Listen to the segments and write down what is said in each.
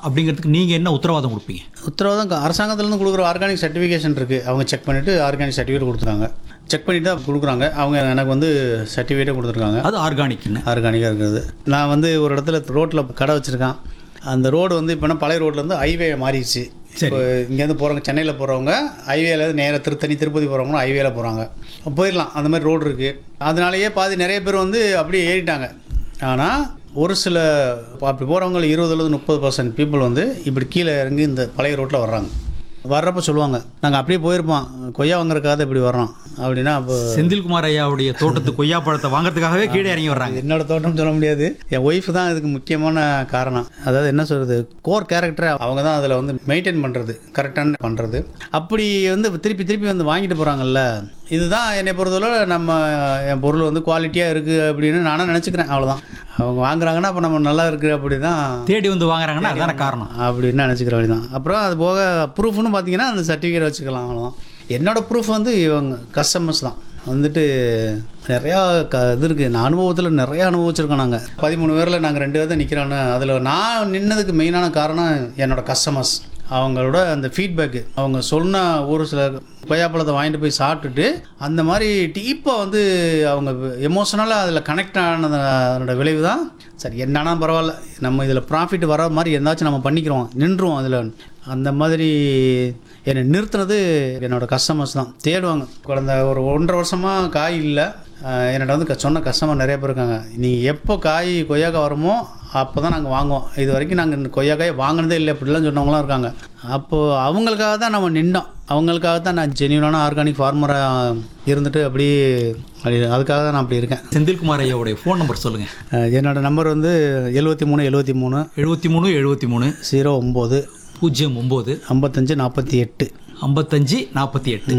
அப்படிங்கிறதுக்கு நீங்கள் என்ன உத்தரவாதம் கொடுப்பீங்க உத்தரவாதம் க- அரசாங்கத்துலேருந்து கொடுக்குற ஆர்கானிக் சர்டிஃபிகேஷன் இருக்குது அவங்க செக் பண்ணிவிட்டு ஆர்கானிக் சர்டிஃபிகேட் கொடுத்துருக்காங்க செக் பண்ணிட்டு தான் கொடுக்குறாங்க அவங்க எனக்கு வந்து சர்டிஃபிகேட்டே கொடுத்துருக்காங்க அது ஆர்கானிக்னு ஆர்கானிக்காக இருக்கிறது நான் வந்து ஒரு இடத்துல ரோட்டில் கடை வச்சுருக்கேன் அந்த ரோடு வந்து இப்போ பழைய ரோட்லேருந்து ஹைவே மாறிடுச்சு சரி. இப்போ இங்கேருந்து போகிறவங்க சென்னையில் போகிறவங்க ஹைவேல நேராக திருத்தணி திருப்பதி போகிறவங்க ஹைவேல போகிறாங்க போயிடலாம் அந்த மாதிரி ரோடு இருக்குது அதனாலேயே பாதி நிறைய பேர் வந்து அப்படியே ஏறிட்டாங்க ஆனால் ஒரு சில அப்படி போகிறவங்க இருபதுலேருந்து முப்பது பர்சன்ட் பீப்புள் வந்து இப்படி கீழே இறங்கி இந்த பழைய ரோட்டில் வர்றாங்க வர்றப்ப சொல்லுவாங்க நாங்கள் அப்படியே போயிருப்போம் கொய்யா வாங்குறதுக்காக இப்படி வர்றோம் அப்படின்னா அப்போ செந்தில்குமார் ஐயாவுடைய தோட்டத்து கொய்யா பழத்தை வாங்குறதுக்காகவே கீழே இறங்கி வர்றாங்க என்னோட தோட்டம் சொல்ல முடியாது என் ஒய்ஃப் தான் இதுக்கு முக்கியமான காரணம் அதாவது என்ன சொல்கிறது கோர் கேரக்டரை அவங்க தான் அதில் வந்து மெயின்டைன் பண்ணுறது கரெக்டான பண்ணுறது அப்படி வந்து திருப்பி திருப்பி வந்து வாங்கிட்டு போகிறாங்கல்ல இதுதான் என்னை பொறுத்தவரை நம்ம என் பொருள் வந்து குவாலிட்டியாக இருக்குது அப்படின்னு நானும் நினச்சிக்கிறேன் அவ்வளோதான் அவங்க வாங்குறாங்கன்னா அப்போ நம்ம நல்லா இருக்குது அப்படி தான் தேடி வந்து வாங்குறாங்கன்னா அதான காரணம் அப்படின்னு நினச்சிக்கிற வழி தான் அப்புறம் அது போக ப்ரூஃப்னு பார்த்தீங்கன்னா அந்த சர்டிஃபிகேட் வச்சுக்கலாம் அவ்வளோதான் என்னோட ப்ரூஃப் வந்து இவங்க கஸ்டமர்ஸ் தான் வந்துட்டு நிறையா க இது இருக்குது நான் அனுபவத்தில் நிறையா அனுபவிச்சிருக்கோம் நாங்கள் பதிமூணு பேரில் நாங்கள் ரெண்டு பேர் தான் நிற்கிறோன்னு அதில் நான் நின்னதுக்கு மெயினான காரணம் என்னோட கஸ்டமர்ஸ் அவங்களோட அந்த ஃபீட்பேக்கு அவங்க சொன்ன ஒரு சில கொய்யாப்பழத்தை வாங்கிட்டு போய் சாப்பிட்டுட்டு அந்த மாதிரி டீப்பாக வந்து அவங்க எமோஷனலாக அதில் கனெக்ட் ஆனதோட விளைவு தான் சரி என்னன்னா பரவாயில்ல நம்ம இதில் ப்ராஃபிட் வர மாதிரி எந்தாச்சும் நம்ம பண்ணிக்கிறோம் நின்றுவோம் அதில் அந்த மாதிரி என்னை நிறுத்துனது என்னோட கஸ்டமர்ஸ் தான் தேடுவாங்க குழந்த ஒரு ஒன்றரை வருஷமாக காய் இல்லை ஆஹ் என்னோட வந்து க- சொன்ன கஸ்டமர் நிறைய பேர் இருக்காங்க நீங்கள் எப்போ காய் கொய்யாக்காய் வருமோ அப்போ தான் நாங்கள் வாங்குவோம் இது வரைக்கும் நாங்கள் இந்த கொய்யாக்காய் வாங்கினதே இல்லை இப்படிலாம் சொன்னவங்களாம் இருக்காங்க அப்போது அவங்களுக்காக தான் நம்ம நின்னோம் அவங்களுக்காக தான் நான் ஜென்யூனான ஆர்கானிக் ஃபார்மராக இருந்துட்டு அப்படி அப்படி அதுக்காக தான் நான் அப்படி இருக்கேன் செந்தில்குமார் ஐயாவுடைய ஃபோன் நம்பர் சொல்லுங்க ஆஹ் என்னோட நம்பர் வந்து எழுபத்தி மூணு எழுபத்தி மூணு எழுபத்தி மூணு எழுபத்தி மூணு ஜீரோ ஒம்பது பூஜ்ஜியம் ஒம்பது ஐம்பத்தஞ்சு நாற்பத்தி எட்டு ஐம்பத்தஞ்சு நாற்பத்தி எட்டு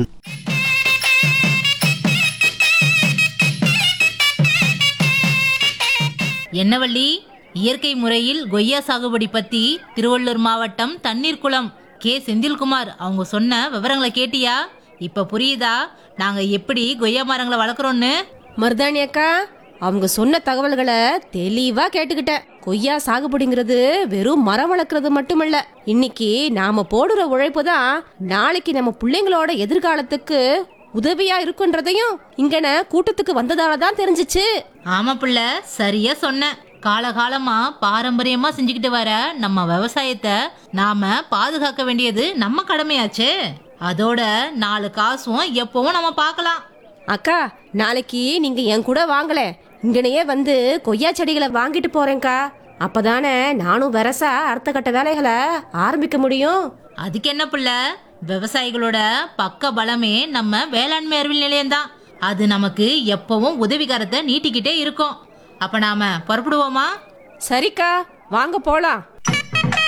என்னவள்ளி இயற்கை முறையில் கொய்யா சாகுபடி பத்தி திருவள்ளூர் மாவட்டம் தண்ணீர்குளம் கே செந்தில்குமார் அவங்க சொன்ன விவரங்களை கேட்டியா இப்ப புரியுதா நாங்க எப்படி கொய்யா மரங்களை வளர்க்குறோன்னு மருதாணி அக்கா அவங்க சொன்ன தகவல்களை தெளிவா கேட்டுக்கிட்டேன் கொய்யா சாகுபடிங்கிறது வெறும் மரம் வளர்க்கறது மட்டுமல்ல இன்னைக்கு நாம போடுற உழைப்பு தான் நாளைக்கு நம்ம பிள்ளைங்களோட எதிர்காலத்துக்கு உதவியா இருக்குன்றதையும் இங்கன கூட்டத்துக்கு வந்ததால தான் தெரிஞ்சுச்சு ஆமா புள்ள சரியா சொன்ன காலகாலமா பாரம்பரியமா செஞ்சுக்கிட்டு வர நம்ம விவசாயத்தை நாம பாதுகாக்க வேண்டியது நம்ம கடமையாச்சே அதோட நாலு காசும் எப்பவும் நம்ம பார்க்கலாம் அக்கா நாளைக்கு நீங்க என் கூட வாங்கல இங்கனையே வந்து கொய்யா செடிகளை வாங்கிட்டு போறேன்க்கா அப்பதானே நானும் வரசா அடுத்த கட்ட வேலைகளை ஆரம்பிக்க முடியும் அதுக்கு என்ன புள்ள விவசாயிகளோட பக்க பலமே நம்ம வேளாண்மை அறிவியல் நிலையம்தான் அது நமக்கு எப்பவும் உதவிகரத்தை நீட்டிக்கிட்டே இருக்கும் அப்ப நாம புறப்படுவோமா சரிக்கா வாங்க போலாம்